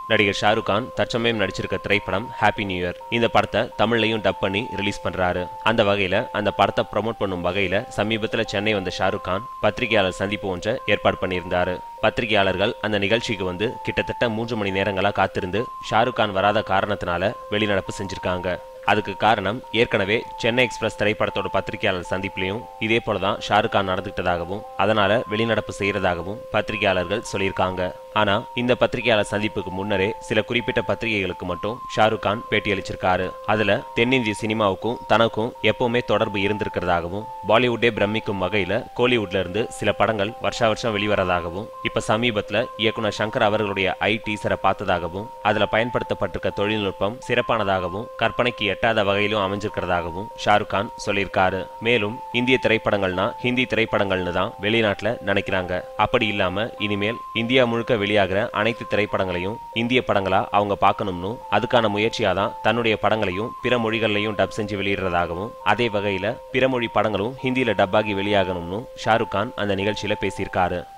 நடிகர் ஷாருக் கான் தற்சமயம் நடிச்சிருக்க திரைப்படம் ஹாப்பி நியூ இயர் இந்த படத்தை தமிழ்லையும் டப் பண்ணி ரிலீஸ் பண்றாரு அந்த வகையில அந்த படத்தை ப்ரமோட் பண்ணும் வகையில சமீபத்துல சென்னை வந்த ஷாருக் கான் பத்திரிகையாளர் சந்திப்பு ஒன்றை ஏற்பாடு பண்ணியிருந்தாரு பத்திரிகையாளர்கள் அந்த நிகழ்ச்சிக்கு வந்து கிட்டத்தட்ட மூன்று மணி நேரங்களா காத்திருந்து ஷாருக் கான் வராத காரணத்தினால வெளிநடப்பு செஞ்சிருக்காங்க அதுக்கு காரணம் ஏற்கனவே சென்னை எக்ஸ்பிரஸ் திரைப்படத்தோட பத்திரிகையாளர் சந்திப்புலையும் இதே போலதான் ஷாருக் கான் நடந்துகிட்டதாகவும் அதனால வெளிநடப்பு செய்யறதாகவும் பத்திரிகையாளர்கள் சொல்லியிருக்காங்க ஆனா இந்த பத்திரிகையாளர் சந்திப்புக்கு முன்னரே சில குறிப்பிட்ட பத்திரிகைகளுக்கு மட்டும் ஷாருக் கான் பேட்டியளிச்சிருக்காரு அதுல தென்னிந்திய சினிமாவுக்கும் தனக்கும் எப்பவுமே தொடர்பு இருந்திருக்கிறதாகவும் பாலிவுட்டே பிரமிக்கும் வகையில கோலிவுட்ல இருந்து சில படங்கள் வருஷா வருஷம் வெளிவரதாகவும் இப்ப சமீபத்துல இயக்குனர் சங்கர் அவர்களுடைய ஐ டீசரை பார்த்ததாகவும் அதுல பயன்படுத்தப்பட்டிருக்க தொழில்நுட்பம் சிறப்பானதாகவும் கற்பனைக்கு எட்டாத வகையிலும் அமைஞ்சிருக்கிறதாகவும் ஷாருக் கான் சொல்லியிருக்காரு மேலும் இந்திய திரைப்படங்கள்னா ஹிந்தி திரைப்படங்கள்னு தான் வெளிநாட்டுல நினைக்கிறாங்க அப்படி இல்லாம இனிமேல் இந்தியா முழுக்க வெளியாகிற அனைத்து திரைப்படங்களையும் இந்திய படங்களா அவங்க பார்க்கணும்னு அதுக்கான முயற்சியா தான் தன்னுடைய படங்களையும் பிற மொழிகள்லையும் டப் செஞ்சு வெளியிடுறதாகவும் அதே வகையில பிற மொழி படங்களும் ஹிந்தியில டப்பாகி வெளியாகணும்னு ஷாருக் கான் அந்த நிகழ்ச்சியில பேசியிருக்காரு